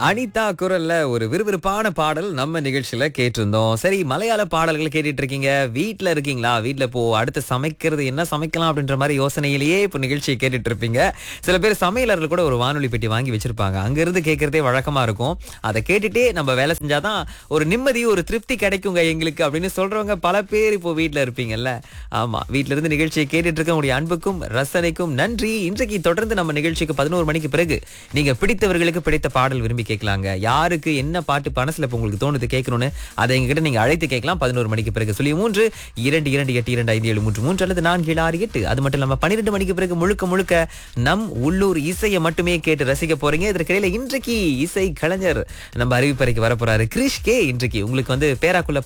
அனிதா குரல்ல ஒரு விறுவிறுப்பான பாடல் நம்ம நிகழ்ச்சியில கேட்டிருந்தோம் சரி மலையாள பாடல்கள் கேட்டுட்டு இருக்கீங்க வீட்ல இருக்கீங்களா வீட்ல இப்போ அடுத்து சமைக்கிறது என்ன சமைக்கலாம் அப்படின்ற மாதிரி யோசனையிலேயே இப்போ நிகழ்ச்சியை கேட்டுட்டு இருப்பீங்க சில பேர் சமையலர்கள் கூட ஒரு வானொலி பெட்டி வாங்கி வச்சிருப்பாங்க அங்க இருந்து கேட்கறதே வழக்கமா இருக்கும் அதை கேட்டுட்டே நம்ம வேலை செஞ்சாதான் ஒரு நிம்மதி ஒரு திருப்தி கிடைக்குங்க எங்களுக்கு அப்படின்னு சொல்றவங்க பல பேர் இப்போ வீட்ல இருப்பீங்கல்ல ஆமா வீட்ல இருந்து நிகழ்ச்சியை கேட்டுட்டு இருக்க உங்களுடைய அன்புக்கும் ரசனைக்கும் நன்றி இன்றைக்கு தொடர்ந்து நம்ம நிகழ்ச்சிக்கு பதினோரு மணிக்கு பிறகு நீங்க பிடித்தவர்களுக்கு பிடித்த பாடல் விரும்பி கேட்கலாங்க யாருக்கு என்ன பாட்டு மனசுல இப்ப உங்களுக்கு தோணுது கேட்கணும்னு அதை எங்ககிட்ட நீங்க அழைத்து கேட்கலாம் பதினோரு மணிக்கு பிறகு சொல்லி மூன்று இரண்டு இரண்டு எட்டு இரண்டு ஐந்து ஏழு மூன்று மூன்று அல்லது நான்கு ஏழு ஆறு எட்டு அது மட்டும் இல்லாம பன்னிரெண்டு மணிக்கு பிறகு முழுக்க முழுக்க நம் உள்ளூர் இசையை மட்டுமே கேட்டு ரசிக்க போறீங்க இதற்கிடையில இன்றைக்கு இசை கலைஞர் நம்ம அறிவிப்பறைக்கு வர போறாரு கிரிஷ் கே இன்றைக்கு உங்களுக்கு வந்து பேராக்குள்ள